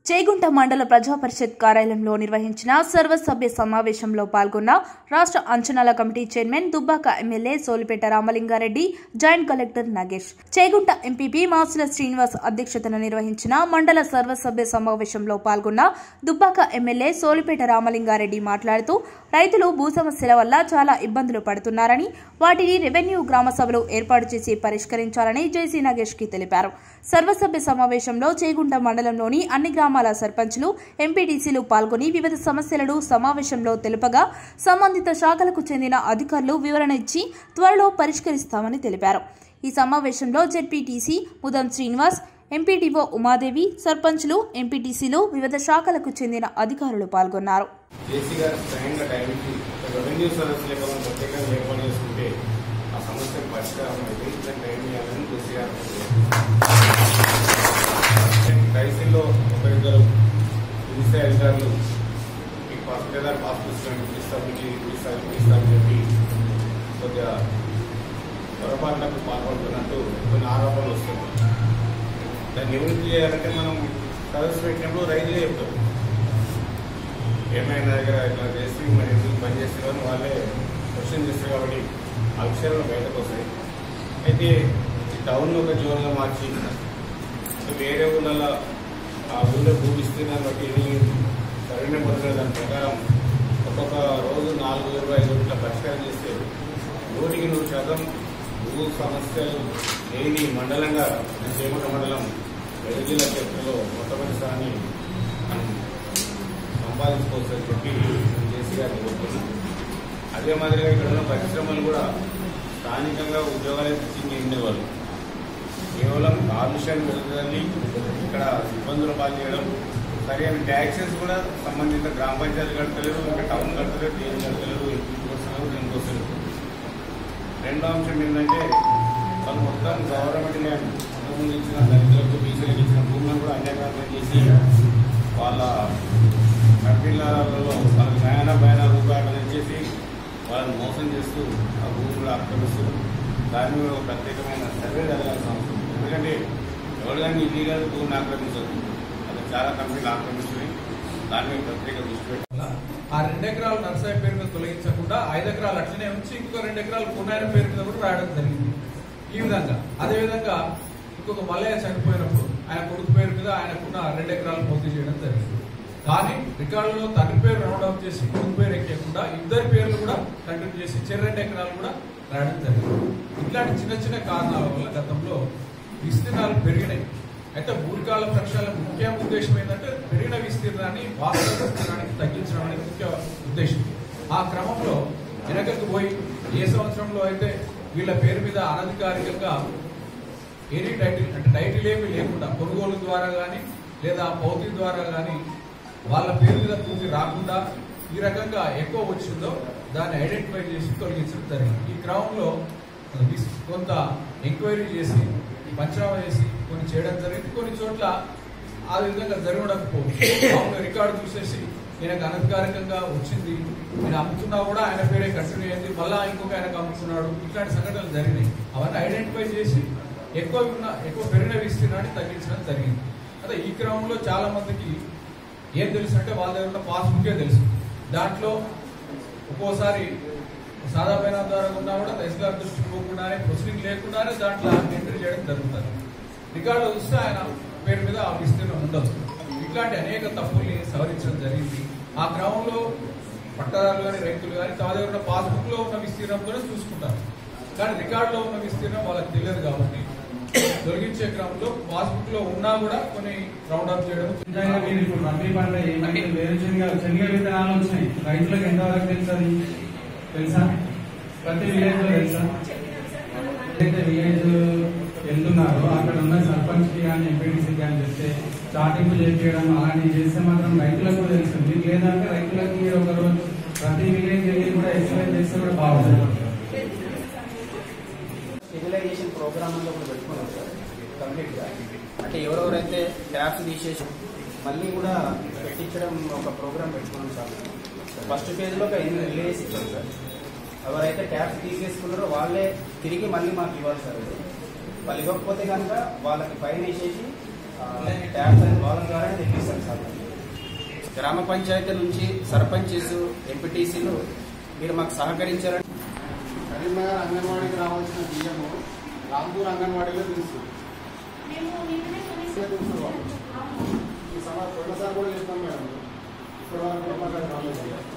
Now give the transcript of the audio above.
చేగుంట మండల ప్రజా పరిషత్ కార్యాలయంలో నిర్వహించిన సర్వసభ్య సమావేశంలో పాల్గొన్న రాష్ట్ర అంచనాల committee chairman Dubbaka MLA Solipeta Ramalinga Reddy joint collector Nagesh Chegunta MPP Masula Srinivas అధ్యక్షతన నిర్వహించిన మండల సర్వసభ్య సమావేశంలో పాల్గొన్న దుబ్బాక ఎమ్మెల్యే సోలిపేట రామలింగారెడ్డి మాట్లాడుతూ రైతులు భూ సమస్యల వల్ల చాలా ఇబ్బందులు పడుతున్నారని వాటిని రెవెన్యూ గ్రామ సభలు ఏర్పాటు చేసి పరిష్కరించాలని జేసీ నాగేష్ కి తెలిపారు సర్వసభ్య సమావేశంలో చేగుంట మండలంలోని అన్ని గ్రామాల సర్పంచులు ఎంపీటీసీలు పాల్గొని వివిధ సమస్యలను సమావేశంలో తెలుపగా సంబంధిత శాఖలకు చెందిన అధికారులు వివరణ ఇచ్చి త్వరలో పరిష్కరిస్తామని తెలిపారు ఈ సమావేశంలో జెడ్పీటీసీ ముదం శ్రీనివాస్ ఎంపీటీఓ ఉమాదేవి సర్పంచులు ఎంపీటీసీలు వివిధ శాఖలకు చెందిన అధికారులు పాల్గొన్నారు జేసీ గారు స్వయంగా టైంకి రెవెన్యూ సర్వీస్ లేకుండా ప్రత్యేకంగా ఏర్పాటు చేసుకుంటే ఆ సమస్యకు పరిష్కారం అయితే ఇట్లా టైం ఇవ్వాలని జేసీ గారు రైతుల్లో ఒక ఇద్దరు ఇన్సే అధికారులు మీకు పాస్ పేదారు పాస్ పుస్తకం ఇస్తాం మీకు ఇస్తాం ఇస్తామని చెప్పి కొద్దిగా పొరపాట్లకు పాల్పడుతున్నట్టు కొన్ని ఆరోపణలు వస్తున్నాయి దాన్ని నివృత్తి చేయాలంటే మనం సదస్సు పెట్టినప్పుడు రైతులే చెప్తారు ఏమైనా దగ్గర ఇట్లా చేసి మరి ఎందుకు పని చేస్తున్నారని వాళ్ళే క్వశ్చన్ చేస్తారు కాబట్టి ఆ విషయాలు బయటకు వస్తాయి అయితే ఈ టౌన్ ఒక జోన్గా మార్చి వేరే ఊళ్ళలో ఆ ఊళ్ళో భూ విస్తీర్ణాన్ని బట్టి ఎన్ని సరైన పడుతుంది దాని ప్రకారం ఒక్కొక్క రోజు నాలుగు ఇరవై ఐదు ఇట్లా పరిష్కారం చేస్తే నూటికి నూరు శాతం భూ సమస్యలు లేని మండలంగా చేమట మండలం వెలుగు జిల్లా చరిత్రలో మొట్టమొదటి స్థానాన్ని మనం సంపాదించుకోవచ్చు అని చెప్పి జేసీ గారిని కోరుతున్నాం అదే మాదిరిగా ఇక్కడ ఉన్న పరిశ్రమలు కూడా స్థానికంగా ఉద్యోగాలు ఇచ్చి ఉండేవాళ్ళు కేవలం కాలుష్యాన్ని పెరుగుతుంది ఇక్కడ ఇబ్బందులు పాలు చేయడం సరైన ట్యాక్సెస్ కూడా సంబంధిత గ్రామ పంచాయతీ కడతలేరు ఇంకా టౌన్ కడతలేరు దేని కడతలేరు ఇంటికి వస్తున్నారు దీనికి వస్తున్నారు రెండో అంశం ఏంటంటే వాళ్ళు మొత్తం గవర్నమెంట్ ల్యాండ్ అంతకుముందు ఇచ్చిన దళితులకు బీసీలకు ఇచ్చిన భూములను కూడా అన్యాయం చేసి వాళ్ళ కంపెనీలలో వాళ్ళకి నయన భయాన రూపాయలు తెచ్చేసి వాళ్ళని మోసం చేస్తూ ఆ భూములు ఆక్రమిస్తూ దాని మీద ఒక ప్రత్యేకమైన సర్వే జరగాల్సిన అవసరం ఉంది. ఎందుకంటే ఎవరు కానీ ఇల్లీగల్ భూమిని ఆక్రమించదు అది చాలా కంపెనీలు ఆక్రమిస్తున్నాయి దాని మీద ప్రత్యేక దృష్టి పెట్టి ఆ రెండు ఎకరాలు నర్సరీ పేరు మీద తొలగించకుండా ఐదు ఎకరాలు అట్లనే ఉంచి ఇంకో రెండు ఎకరాలు పునాయన పేరు మీద కూడా రాయడం జరిగింది ఈ విధంగా అదే విధంగా ఇంకొక మల్లయ్య చనిపోయినప్పుడు ఆయన కొడుకు పేరు మీద ఆయనకున్న రెండు ఎకరాలు పూర్తి చేయడం జరిగింది కానీ రికార్డులో తండ్రి పేరు రౌండ్ అప్ చేసి కొడుకు పేరు ఎక్కకుండా ఇద్దరి పేర్లు కూడా కంటిన్యూ చేసి చెరు రెండు ఎకరాలు కూడా రాయడం జరిగింది ఇట్లాంటి చిన్న చిన్న కారణాల వల్ల గతంలో విస్తీర్ణాలు పెరిగినాయి అయితే భూరికాల ప్రక్షాళన ముఖ్య ఉద్దేశం ఏంటంటే పెరిగిన విస్తీర్ణాన్ని వాస్తవ విస్తీర్ణానికి తగ్గించడం అనేది ముఖ్య ఉద్దేశం ఆ క్రమంలో వెనకకు పోయి ఏ సంవత్సరంలో అయితే వీళ్ళ పేరు మీద అనధికారికంగా ఎనీ టైటిల్ అంటే టైటిల్ ఏమీ లేకుండా కొనుగోలు ద్వారా కానీ లేదా పౌతి ద్వారా కానీ వాళ్ళ పేరు మీద పూర్తి రాకుండా ఈ రకంగా ఎక్కువ వచ్చిందో దాన్ని ఐడెంటిఫై చేసి తొలగించడం జరిగింది ఈ క్రమంలో విస్- కొంత ఎంక్వైరీ చేసి పంచనామా చేసి కొన్ని చేయడం జరిగింది కొన్ని చోట్ల ఆ విధంగా జరగకపోవచ్చు మామూలుగా రికార్డు చూసేసి ఈయనకు అనధికారికంగా వచ్చింది ఈయన అమ్ముతున్నా కూడా ఆయన పేరే కంటిన్యూ అయింది మళ్ళా ఇంకొక ఆయనకు అమ్ముతున్నాడు ఇట్లాంటి సంఘటనలు జరిగినాయి అవన్నీ ఐడెంటిఫై చేసి ఎక్కువ ఉన్న ఎక్కువ పెరిగిన విస్తీర్ణాన్ని తగ్గించడం జరిగింది అదే ఈ క్రమంలో చాలా మందికి ఏం తెలుసు అంటే వాళ్ళ దగ్గర ఉన్న పాస్బుకే తెలుసు దాంట్లో ఒక్కోసారి సాదా పైన ద్వారా ఉన్నా కూడా తహసీల్దార్ దృష్టికి పోకుండానే ప్రొసీడింగ్ లేకుండానే దాంట్లో ఎంట్రీ చేయడం జరుగుతుంది రికార్డు చూస్తే ఆయన పేరు మీద ఆ విస్తీర్ణం ఉండదు ఇట్లాంటి అనేక తప్పుల్ని సవరించడం జరిగింది ఆ క్రమంలో పట్టదారులు కానీ రైతులు కానీ తమ దగ్గర ఉన్న పాస్బుక్ లో ఉన్న విస్తీర్ణంతోనే చూసుకుంటారు కానీ రికార్డులో ఉన్న విస్తీర్ణం వాళ్ళకి తెలియదు కాబట్టి తొలగించే క్రమంలో పాస్బుక్ లో ఉన్నా కూడా కొన్ని రౌండ్ అప్ చేయడం నిజంగా మీరు ఇప్పుడు రబీ పంట ఏమంటే వేరుశనగ శనగ విత్తనాలు వచ్చినాయి రైతులకు ఎంతవరకు తెలుసది తెలుసా ప్రతి విలేజ్ లో తెలుసా అయితే విలేజ్ వెళ్తున్నారో అక్కడ ఉన్న సర్పంచ్ కి కానీ ఎంపీటీసీ కానీ చెప్తే చాటింపు చేపించడం అలాంటివి చేస్తే మాత్రం రైతులకు కూడా తెలుస్తుంది లేదంటే రైతులకు మీరు ఒక రోజు ప్రతి విలేజ్ వెళ్ళి కూడా ఎక్స్ప్లెయిన్ చేస్తే కూడా బాగుంటుంది స్టెబిలైజేషన్ ప్రోగ్రామ్ అని ఒకటి పెట్టుకున్నాం సార్ కంప్లీట్ గా అంటే ఎవరెవరైతే ట్యాప్స్ తీసేసి మళ్ళీ కూడా పెట్టించడం ఒక ప్రోగ్రామ్ పెట్టుకున్నాం సార్ ఫస్ట్ ఫేజ్ లో ఒక ఎనిమిది విలేజెస్ ఇచ్చాం సార్ ఎవరైతే ట్యాప్స్ తీసేసుకున్నారో వాళ్ళే తిరిగి మళ్ళీ మాకు ఇవ్వాలి సార్ అది వాళ్ళు ఇవ్వకపోతే కనుక వాళ్ళకి ఫైన్ వేసేసి ట్యాప్స్ అనేది వాళ్ళ ద్వారానే తెప్పిస్తాం సార్ గ్రామ పంచాయతీ నుంచి సర్పంచెస్ ఎంపీటీసీలు మీరు మాకు సహకరించాలని కరీంనగర్ అంగన్వాడీకి రావాల్సిన బియ్యము రాంపూర్ అంగన్వాడీలో తెలుసు ఈ సభ పోయినసారి కూడా చేస్తాం మేడం ఇప్పటి వరకు కూడా మాకు అది రాలేదు